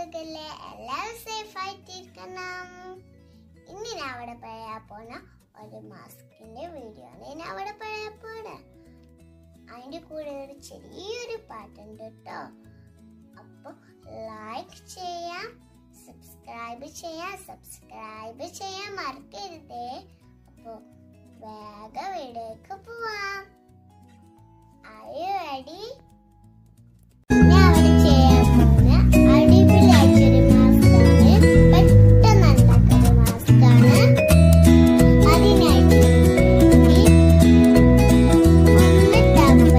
സുഖല്ലേ എല്ലാവരും സേഫ് ആയിട്ടിരിക്കണം ഇന്ന് ഞാൻ അവിടെ പറയാൻ പോണ ഒരു മാസ്കിന്റെ വീഡിയോ ആണ് ഞാൻ അവിടെ പറയാൻ പോണ അതിന്റെ കൂടെ ഒരു ചെറിയൊരു പാട്ടുണ്ട് കേട്ടോ അപ്പൊ ലൈക്ക് ചെയ്യാം സബ്സ്ക്രൈബ് ചെയ്യാം സബ്സ്ക്രൈബ് ചെയ്യാൻ മറക്കരുതേ അപ്പൊ വേഗം വീഡിയോക്ക് പോവാം Are you ready? ഞാൻ അവിടെ ചെയ്യാൻ പോകുന്ന അടിപൊളിയായിട്ടൊരു മാസ്കാണ് പെട്ടെന്ന് ഉണ്ടാക്കുന്ന മാസ്കാണ് അതിനായിട്ട് വേണ്ടി ഒന്ന് ടവൽ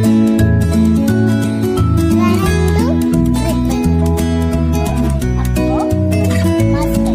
രണ്ടു റിബൺ അപ്പോ മാസ്ക്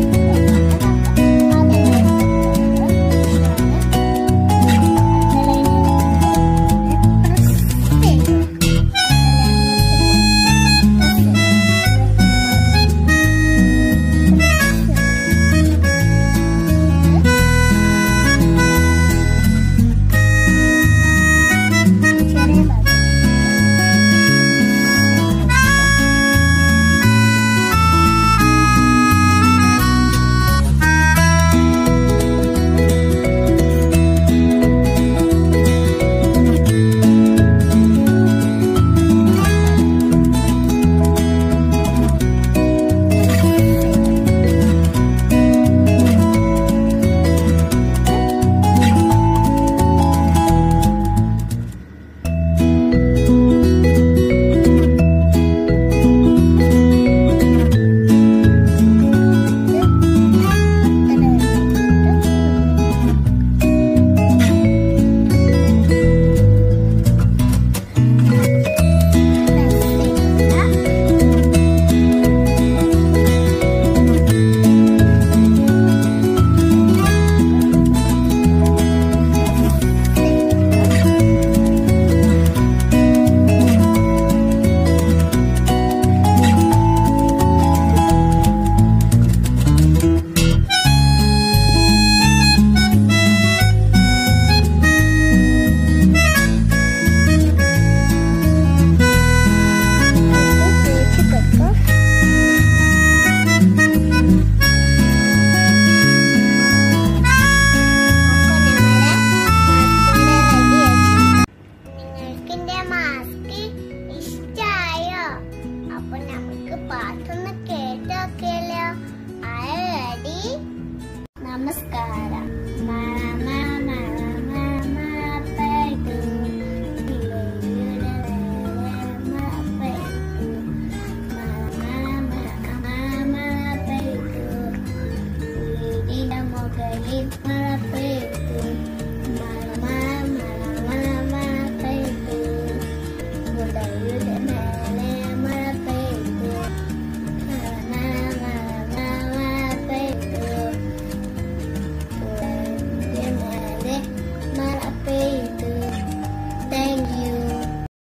നിങ്ങൾക്ക് എന്റെ മാസ്ക് ഇഷ്ടായോ അപ്പൊ നമുക്ക് പാട്ടൊന്ന് കേട്ടോക്കെയല്ലോ റെഡി നമസ്കാരം മഴ മഴ മഴ മഴ പെയ്തു ഇലയുടെ മഴ പെയ്തു മഴ മഴ മഴ മഴ പെയ്തു വീടിന്റെ മുകളിൽ മഴ പെയ്തു